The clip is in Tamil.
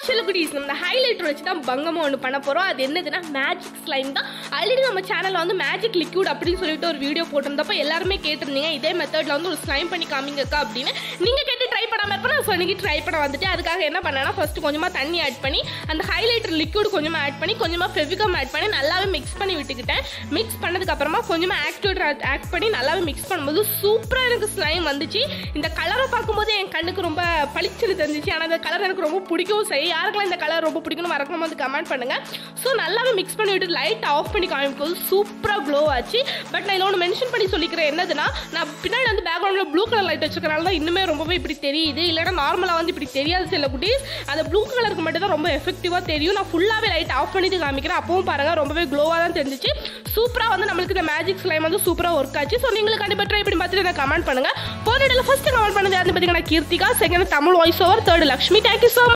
செல்லக்குட்டீஸ் நம்ம ஹைலைட்டர் வச்சு தான் பங்கமாக ஒன்று பண்ண போகிறோம் அது என்னதுன்னா மேஜிக் ஸ்லைம் தான் ஆல்ரெடி நம்ம சேனலில் வந்து மேஜிக் லிக்யூட் அப்படின்னு சொல்லிட்டு ஒரு வீடியோ போட்டிருந்தப்போ எல்லாருமே கேட்டிருந்தீங்க இதே மெத்தடில் வந்து ஒரு ஸ்லைம் பண்ணி காமிங்கக்கா அப்படின்னு நீங்கள் கேட்டு ட்ரை பண்ணாமல் இருப்போம் நான் சொன்னிக்கு ட்ரை பண்ண வந்துட்டு அதுக்காக என்ன பண்ணேன்னா ஃபஸ்ட்டு கொஞ்சமாக தண்ணி ஆட் பண்ணி அந்த ஹைலைட்டர் லிக்யூட் கொஞ்சமாக ஆட் பண்ணி கொஞ்சமாக ஃபெவிகம் ஆட் பண்ணி நல்லாவே மிக்ஸ் பண்ணி விட்டுக்கிட்டேன் மிக்ஸ் பண்ணதுக்கப்புறமா கொஞ்சமாக ஆக்டிவேட்டர் ஆட் பண்ணி நல்லாவே மிக்ஸ் பண்ணும்போது சூப்பராக எனக்கு ஸ்லைம் வந்துச்சு இந்த கலரை பார்க்கும்போது என் கண்ணுக்கு ரொம்ப பளிச்சுன்னு தெரிஞ்சிச்சு ஆனால் இந்த கலர் எனக்கு ரொம்ப பிடிக்கவும் சரி யாருக்கெல்லாம் இந்த கலர் ரொம்ப பிடிக்கணும் மறக்காம வந்து கமெண்ட் பண்ணுங்கள் ஸோ நல்லாவே மிக்ஸ் பண்ணி விட்டு லைட் ஆஃப் பண்ணி காமிக்கும் சூப்பராக க்ளோ ஆச்சு பட் நான் இதில் ஒன்று மென்ஷன் பண்ணி சொல்லிக்கிறேன் என்னதுன்னா நான் பின்னாடி வந்து பேக்ரவுண்டில் ப்ளூ கலர் லைட் வச்சிருக்கனால தான் இன்னுமே ரொம்பவே இப்படி தெரியுது இல்லைன்னா நார்மலாக வந்து இப்படி தெரியாது சில குட்டீஸ் அந்த ப்ளூ கலருக்கு மட்டும் தான் ரொம்ப எஃபெக்டிவாக தெரியும் நான் ஃபுல்லாகவே லைட் ஆஃப் பண்ணிட்டு காமிக்கிறேன் அப்பவும் பாருங்கள் ரொம்பவே க்ளோவாக தான் தெரிஞ்சிச்சு சூப்பராக வந்து நம்மளுக்கு இந்த மேஜிக் ஸ்லைம் வந்து சூப்பராக ஒர்க் ஆச்சு ஸோ நீங்களுக்கு கண்டிப்பாக ட்ரை பண்ணி பார்த்துட்டு எனக்கு கமெண்ட் பண்ணுங்கள் போன ஃபஸ்ட்டு கமெண்ட் பண்ணது யாருன்னு பார்த்தீங்கன்னா Keerthika second Tamil voice over third Lakshmi thank you so